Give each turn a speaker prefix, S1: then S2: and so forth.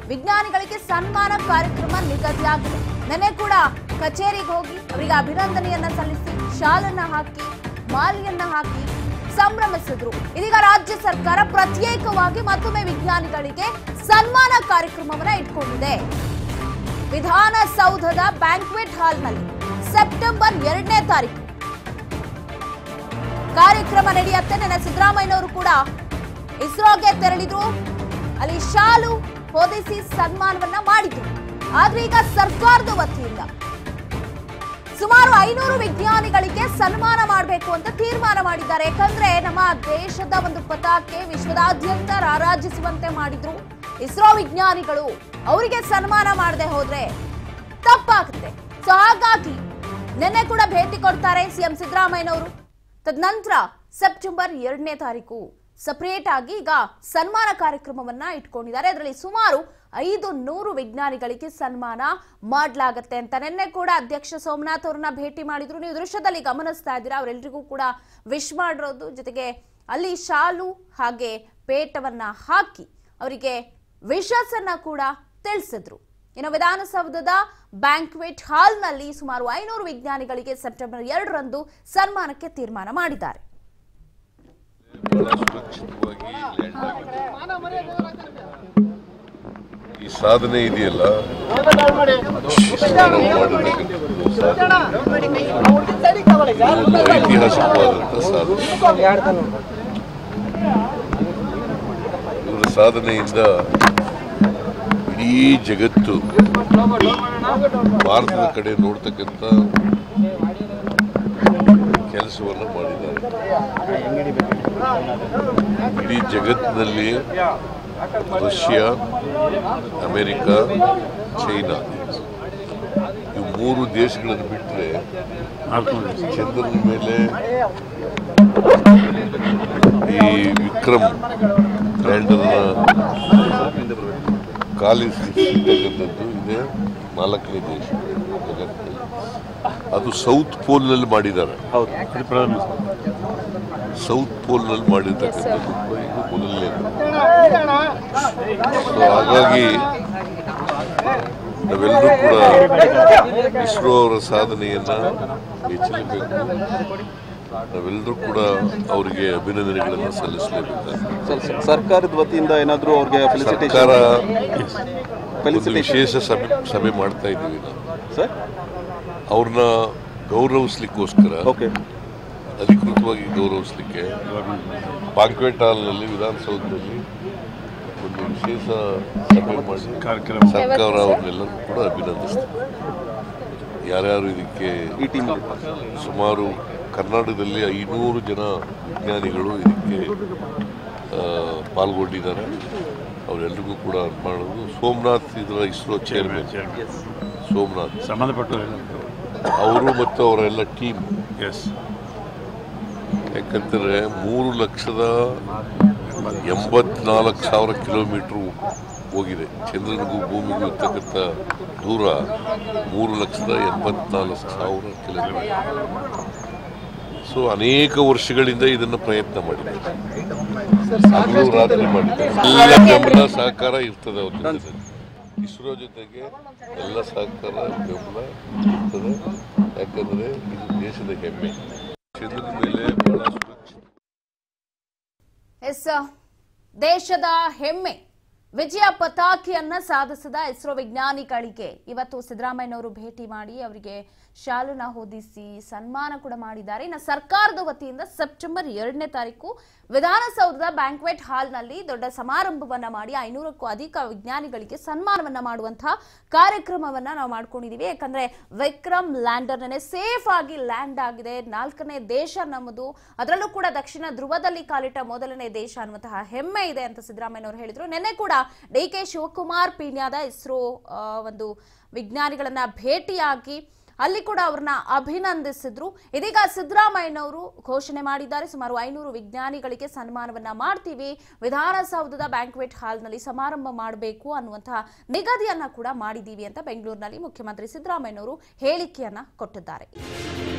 S1: ವಿಜ್ಞಾನಿಗಳಿಗೆ ಸನ್ಮಾನ ಕಾರ್ಯಕ್ರಮ ನಿಗದಿಯಾಗಿದೆ ನಿನ್ನೆ ಕೂಡ ಕಚೇರಿಗೆ ಹೋಗಿ ಅವರಿಗೆ ಅಭಿನಂದನೆಯನ್ನ ಸಲ್ಲಿಸಿ ಶಾಲನ್ನ ಹಾಕಿ ಮಾಲೆಯನ್ನ ಹಾಕಿ ಸಂಭ್ರಮಿಸಿದ್ರು ಇದೀಗ ರಾಜ್ಯ ಸರ್ಕಾರ ಪ್ರತ್ಯೇಕವಾಗಿ ಮತ್ತೊಮ್ಮೆ ವಿಜ್ಞಾನಿಗಳಿಗೆ ಸನ್ಮಾನ ಕಾರ್ಯಕ್ರಮವನ್ನ ಇಟ್ಕೊಂಡಿದೆ ವಿಧಾನಸೌಧದ ಬ್ಯಾಂಕ್ವೆಟ್ ಹಾಲ್ನಲ್ಲಿ ಸೆಪ್ಟೆಂಬರ್ ಎರಡನೇ ತಾರೀಕು ಕಾರ್ಯಕ್ರಮ ನಡೆಯುತ್ತೆ ನೆನ್ನೆ ಸಿದ್ದರಾಮಯ್ಯನವರು ಕೂಡ ಇಸ್ರೋಗೆ ತೆರಳಿದ್ರು ಅಲ್ಲಿ ಶಾಲು ಹೊದಿಸಿ ಸನ್ಮಾನವನ್ನ ಮಾಡಿದ್ರು ಆದ್ರೆ ಈಗ ಸರ್ಕಾರದ ವತಿಯಿಂದ ಸುಮಾರು ಐನೂರು ವಿಜ್ಞಾನಿಗಳಿಗೆ ಸನ್ಮಾನ ಮಾಡಬೇಕು ಅಂತ ತೀರ್ಮಾನ ಮಾಡಿದ್ದಾರೆ ಯಾಕಂದ್ರೆ ನಮ್ಮ ದೇಶದ ಒಂದು ಪತಾಕೆ ವಿಶ್ವದಾದ್ಯಂತ ರಾರಾಜಿಸುವಂತೆ ಮಾಡಿದ್ರು ಇಸ್ರೋ ವಿಜ್ಞಾನಿಗಳು ಅವರಿಗೆ ಸನ್ಮಾನ ಮಾಡದೆ ಹೋದ್ರೆ ತಪ್ಪಾಗುತ್ತೆ ಸೊ ಹಾಗಾಗಿ ನಿನ್ನೆ ಕೂಡ ಭೇಟಿ ಕೊಡ್ತಾರೆ ಸಿಎಂ ಸಿದ್ದರಾಮಯ್ಯನವರು ತದನಂತರ ಸೆಪ್ಟೆಂಬರ್ ಎರಡನೇ ತಾರೀಕು ಸಪರೇಟ್ ಆಗಿ ಈಗ ಸನ್ಮಾನ ಕಾರ್ಯಕ್ರಮವನ್ನ ಇಟ್ಕೊಂಡಿದ್ದಾರೆ ಅದರಲ್ಲಿ ಸುಮಾರು ಐದು ನೂರು ವಿಜ್ಞಾನಿಗಳಿಗೆ ಸನ್ಮಾನ ಮಾಡಲಾಗತ್ತೆ ಅಂತ ನಿನ್ನೆ ಕೂಡ ಅಧ್ಯಕ್ಷ ಸೋಮನಾಥ್ ಅವ್ರನ್ನ ಭೇಟಿ ಮಾಡಿದ್ರು ನೀವು ದೃಶ್ಯದಲ್ಲಿ ಗಮನಿಸ್ತಾ ಇದ್ದೀರಾ ಅವರೆಲ್ಲರಿಗೂ ಕೂಡ ವಿಶ್ ಮಾಡಿರೋದು ಜೊತೆಗೆ ಅಲ್ಲಿ ಶಾಲು ಹಾಗೆ ಪೇಟವನ್ನ ಹಾಕಿ ಅವರಿಗೆ ವಿಶಸ್ ಅನ್ನ ಕೂಡ ತಿಳಿಸಿದ್ರು ಇನ್ನು ವಿಧಾನಸೌಧದ ಬ್ಯಾಂಕ್ವೆಟ್ ಹಾಲ್ನಲ್ಲಿ ಸುಮಾರು ಐನೂರು ವಿಜ್ಞಾನಿಗಳಿಗೆ ಸೆಪ್ಟೆಂಬರ್ ಎರಡರಂದು ಸನ್ಮಾನಕ್ಕೆ ತೀರ್ಮಾನ ಮಾಡಿದ್ದಾರೆ
S2: ಬಹಳ ಸುರಕ್ಷಿತವಾಗಿ ಲ್ಯಾಂಡ್ ಆಗಿದೆ ಈ ಸಾಧನೆ ಇದೆಯಲ್ಲ ಇಸ್ರೋ ಮಾಡಿರ್ತಕ್ಕಂಥದ್ದು ಸಾಧನೆ. ಇದು ಒಂದು ಐತಿಹಾಸಿಕವಾದಂಥ ಸಾಧನೆ ಇವರ ಸಾಧನೆಯಿಂದ ಇಡೀ ಜಗತ್ತು ಭಾರತದ ಕಡೆ ನೋಡ್ತಕ್ಕಂಥ ಕೆಲಸವನ್ನು ಮಾಡಿದ್ದಾರೆ ಇಡೀ ಜಗತ್ತಿನಲ್ಲಿ ರಷ್ಯಾ ಅಮೆರಿಕ ಚೈನಾ ಇವು ಮೂರು ದೇಶಗಳನ್ನು ಬಿಟ್ಟರೆ ಚಂದ್ರನ ಮೇಲೆ ಈ ವಿಕ್ರಮ್ ಲ್ಯಾಂಡರ್ನ ಕಾಲಿರ್ತಕ್ಕಂಥದ್ದು ಇದೆ ನಾಲ್ಕನೇ ದೇಶ ಜಗತ್ತಿನಲ್ಲಿ ಅದು ಸೌತ್ ಪೋಲ್ನಲ್ಲಿ ಮಾಡಿದ್ದಾರೆ
S3: ಹೌದು ಅದು ಪ್ರಧಾನ
S2: ಸೌತ್ ಪೋಲ್ನಲ್ಲಿ ಮಾಡಿರ್ತಕ್ಕಂಥದ್ದು ಇದು ಮೊದಲನೇದು ಸೊ ಹಾಗಾಗಿ ನಾವೆಲ್ಲರೂ ಕೂಡ ಇಸ್ರೋ ಅವರ ಸಾಧನೆಯನ್ನ ಮೆಚ್ಚಲೇಬೇಕು ನಾವೆಲ್ಲರೂ ಕೂಡ ಅವರಿಗೆ ಅಭಿನಂದನೆಗಳನ್ನು ಸಲ್ಲಿಸಲೇಬೇಕಾಗ್ತದೆ
S3: ಸರ್ ಸರ್ಕಾರದ ವತಿಯಿಂದ ಏನಾದರೂ ಅವ್ರಿಗೆ
S2: ಸರ್ಕಾರ
S3: ಫೆಲಿಸಿಟೇಷನ್
S2: ಒಂದು ವಿಶೇಷ ಸಭೆ ಸಭೆ ಮಾಡ್ತಾ ಇದ್ದೀವಿ ನಾವು
S3: ಸರ್
S2: ಅವ್ರನ್ನ ಗೌರವಿಸ್ಲಿಕ್ಕೋಸ್ಕರ
S3: ಓಕೆ
S2: ಅಧಿಕೃತವಾಗಿ ಗೌರವಿಸಲಿಕ್ಕೆ ಬಾಂಕ್ವೆಟ್ ಹಾಲ್ನಲ್ಲಿ ವಿಧಾನಸೌಧದಲ್ಲಿ ಒಂದು ವಿಶೇಷ ಸಭೆ ಮಾಡಿ
S3: ಕಾರ್ಯಕ್ರಮ.
S2: ಸರ್ಕಾರ ಅವ್ರನ್ನೆಲ್ಲರೂ ಕೂಡ ಅಭಿನಂದಿಸ್ತಾರೆ ಯಾರ್ಯಾರು ಇದಕ್ಕೆ
S3: ಈ ಟೀಮ್
S2: ಸುಮಾರು ಕರ್ನಾಟಕದಲ್ಲಿ ಐನೂರು ಜನ ವಿಜ್ಞಾನಿಗಳು ಇದಕ್ಕೆ ಆ, ಪಾಲ್ಗೊಂಡಿದ್ದಾರೆ ಅವರೆಲ್ಲರಿಗೂ ಕೂಡ ಮಾಡೋದು ಸೋಮನಾಥ್ ಇದರ ಇಸ್ರೋ ಚೇರ್ಮನ್ ಸೋಮನಾಥ್
S4: ಸಂಬಂಧಪಟ್ಟವರೆಲ್ಲ
S2: ಅವರು ಮತ್ತು ಅವರೆಲ್ಲ ಟೀಮ್
S4: ಎಸ್
S2: ಯಾಕಂತಂದ್ರೆ ಮೂರು ಲಕ್ಷದ ಎಂಬತ್ನಾಲ್ಕು ಸಾವಿರ ಕಿಲೋಮೀಟ್ರ್ ಹೋಗಿದೆ ಚಂದ್ರನಿಗೂ ಭೂಮಿಗೂ ಇರ್ತಕ್ಕಂಥ ದೂರ ಮೂರು ಲಕ್ಷದ ಎಂಬತ್ನಾಲ್ಕು ಸಾವಿರ ಕಿಲೋಮೀಟರ್ ಸೊ ಅನೇಕ ವರ್ಷಗಳಿಂದ ಇದನ್ನು ಪ್ರಯತ್ನ ಮಾಡಿದ್ದಾರೆ ಹಗಲು ರಾತ್ರಿ ಮಾಡಿದ್ದಾರೆ ಎಲ್ಲ ಬೆಂಬಲ ಸಹಕಾರ ಇರ್ತದೆ ಅವ್ರ ಜೊತೆ ಇಸ್ರೋ ಜೊತೆಗೆ ಎಲ್ಲ ಸಹಕಾರ ಬೆಂಬಲ ಇರ್ತದೆ ಯಾಕಂದ್ರೆ ಇದು ದೇಶದ ಹೆಮ್ಮೆ ಚಂದ್ರನ ಮೇಲೆ ಬಹಳ ಸುರಕ್ಷಿತ
S1: ಎಸ್ ದೇಶದ ಹೆಮ್ಮೆ ವಿಜಯ ಪತಾಕೆಯನ್ನ ಸಾಧಿಸಿದ ಇಸ್ರೋ ವಿಜ್ಞಾನಿಗಳಿಗೆ ಇವತ್ತು ಸಿದ್ದರಾಮಯ್ಯನವರು ಭೇಟಿ ಮಾಡಿ ಅವರಿಗೆ ಶಾಲುನ ಹೊದಿಸಿ ಸನ್ಮಾನ ಕೂಡ ಮಾಡಿದ್ದಾರೆ ಇನ್ನು ಸರ್ಕಾರದ ವತಿಯಿಂದ ಸೆಪ್ಟೆಂಬರ್ ಎರಡನೇ ತಾರೀಕು ವಿಧಾನಸೌಧದ ಬ್ಯಾಂಕ್ವೆಟ್ ಹಾಲ್ನಲ್ಲಿ ದೊಡ್ಡ ಸಮಾರಂಭವನ್ನ ಮಾಡಿ ಐನೂರಕ್ಕೂ ಅಧಿಕ ವಿಜ್ಞಾನಿಗಳಿಗೆ ಸನ್ಮಾನವನ್ನ ಮಾಡುವಂತಹ ಕಾರ್ಯಕ್ರಮವನ್ನ ನಾವು ಮಾಡ್ಕೊಂಡಿದೀವಿ ಯಾಕಂದ್ರೆ ವಿಕ್ರಮ್ ಲ್ಯಾಂಡರ್ ನೆನೆ ಸೇಫ್ ಆಗಿ ಲ್ಯಾಂಡ್ ಆಗಿದೆ ನಾಲ್ಕನೇ ದೇಶ ನಮ್ಮದು ಅದರಲ್ಲೂ ಕೂಡ ದಕ್ಷಿಣ ಧ್ರುವದಲ್ಲಿ ಕಾಲಿಟ್ಟ ಮೊದಲನೇ ದೇಶ ಅನ್ನುವಂತಹ ಹೆಮ್ಮೆ ಇದೆ ಅಂತ ಸಿದ್ದರಾಮಯ್ಯನವರು ಹೇಳಿದ್ರು ನಿನ್ನೆ ಕೂಡ ಡಿ ಕೆ ಶಿವಕುಮಾರ್ ಪೀಣ್ಯದ ಇಸ್ರೋ ಆ, ಒಂದು ವಿಜ್ಞಾನಿಗಳನ್ನ ಭೇಟಿಯಾಗಿ ಅಲ್ಲಿ ಕೂಡ ಅವ್ರನ್ನ ಅಭಿನಂದಿಸಿದ್ರು ಇದೀಗ ಸಿದ್ದರಾಮಯ್ಯನವರು ಘೋಷಣೆ ಮಾಡಿದ್ದಾರೆ ಸುಮಾರು ಐನೂರು ವಿಜ್ಞಾನಿಗಳಿಗೆ ಸನ್ಮಾನವನ್ನ ಮಾಡ್ತೀವಿ ವಿಧಾನಸೌಧದ ಬ್ಯಾಂಕ್ವೆಟ್ ಹಾಲ್ನಲ್ಲಿ ಸಮಾರಂಭ ಮಾಡಬೇಕು ಅನ್ನುವಂತಹ ನಿಗದಿಯನ್ನ ಕೂಡ ಮಾಡಿದೀವಿ ಅಂತ ಬೆಂಗಳೂರಿನಲ್ಲಿ ಮುಖ್ಯಮಂತ್ರಿ ಸಿದ್ದರಾಮಯ್ಯನವರು ಹೇಳಿಕೆಯನ್ನ ಕೊಟ್ಟಿದ್ದಾರೆ